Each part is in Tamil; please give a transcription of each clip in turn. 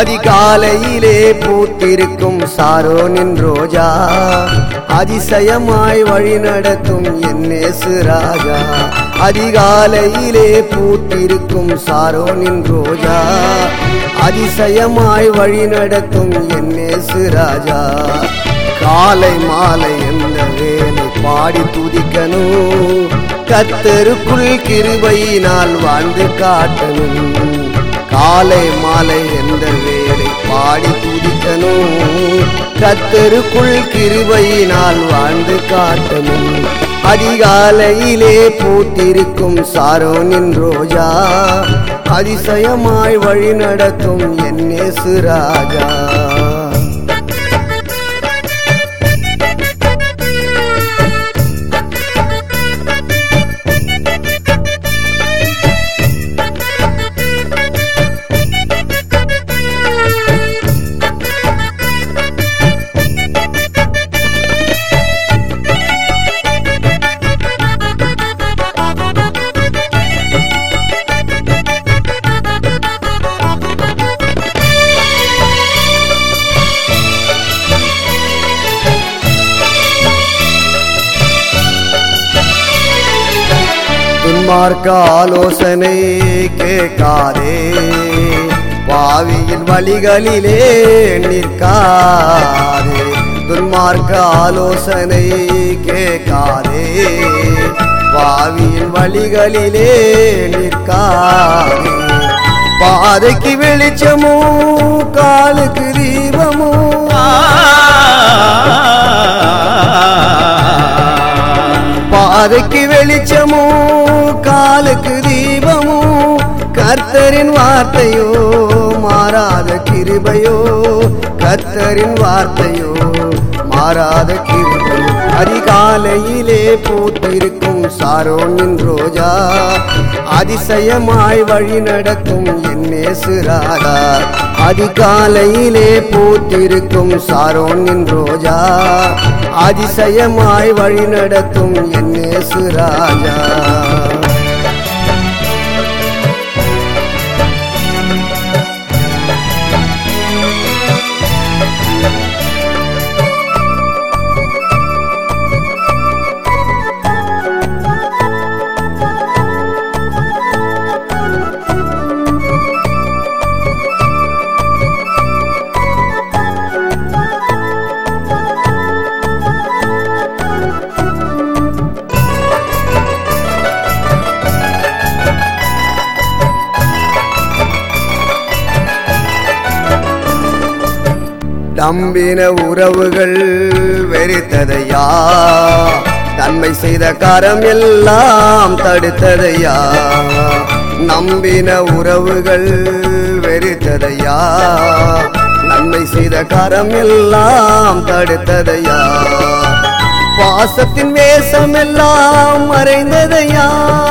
அதிகாலையிலே பூத்திருக்கும் சாரோனின் ரோஜா அதிசயமாய் வழி நடத்தும் என்னேசு ராஜா அதிகாலையிலே பூத்திருக்கும் சாரோனின் ரோஜா அதிசயமாய் வழி நடத்தும் என்னேசு ராஜா காலை மாலை எந்த வேலை பாடி துதிக்கணும் கத்தருக்குள் கிருபையினால் வாழ்ந்து காட்டணும் காலை மாலை எந்த வேலை பாடி துதிக்கணும் கத்தருக்குள் கிருபையினால் வாழ்ந்து காட்டணும் அதிகாலையிலே பூத்திருக்கும் சாரோனின் ரோஜா அதிசயமாய் வழி நடத்தும் என்னேசு ராஜா துன்மார்க்க ஆலோசனை கேட்காதே பாவியின் வழிகளிலே நிற்காதே துன்மார்க்க ஆலோசனை கேட்காதே பாவியின் வழிகளிலே நிற்காதே பாதைக்கு வெளிச்சமோ காலுக்கு தீபமோ பாதைக்கு வெளிச்சமோ காலுக்கு தீபமோ கர்த்தரின் வார்த்தையோ மாறாத கிருபையோ கர்த்தரின் வார்த்தையோ மாறாத கிருபையோ அதிகாலையிலே பூத்திருக்கும் சாரோனின் ரோஜா அதிசயமாய் வழி நடக்கும் என்னேசு ராதா அதிகாலையிலே பூத்திருக்கும் சாரோனின் ரோஜா அதிசயமாய் வழி நடத்தும் என்னேசு ராஜா நம்பின உறவுகள் வெறித்ததையா நன்மை செய்த கரம் எல்லாம் தடுத்ததையா நம்பின உறவுகள் வெறித்ததையா நன்மை செய்த கரம் எல்லாம் தடுத்ததையா பாசத்தின் வேஷம் எல்லாம் மறைந்ததையா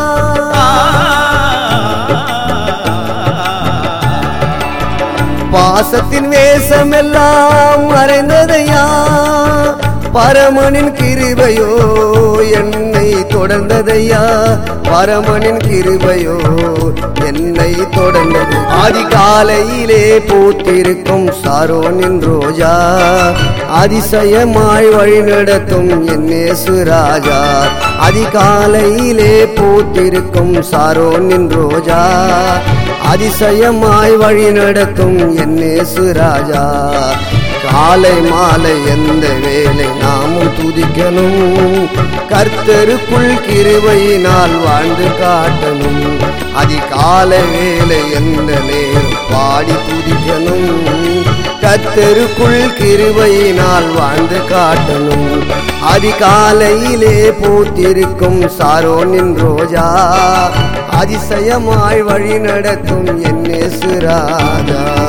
பாசத்தின் வேஷம் எல்லாம் மறைந்ததையா பரமனின் கிருபையோ என்னை தொடர்ந்ததையா பரமனின் கிருபையோ என்னை தொடர்ந்தது அதிகாலையிலே பூத்திருக்கும் சாரோனின் ரோஜா அதிசயமாய் வழி நடத்தும் என்னேசு ராஜா அதிகாலையிலே பூத்திருக்கும் சாரோனின் ரோஜா அதிசயமாய் வழி நடத்தும் என்னேசு ராஜா காலை மாலை எந்த வேலை நாமும் துதிக்கணும் கர்த்தருக்குள் கிருபையினால் வாழ்ந்து காட்டணும் அதிகாலை வேலை எந்த நேரம் பாடி துதிக்கணும் கர்த்தருக்குள் கிருபையினால் வாழ்ந்து காட்டணும் அதிகாலையிலே பூத்திருக்கும் சாரோனின் ரோஜா அதிசயமாய் வழி நடத்தும் என்னேசு ராஜா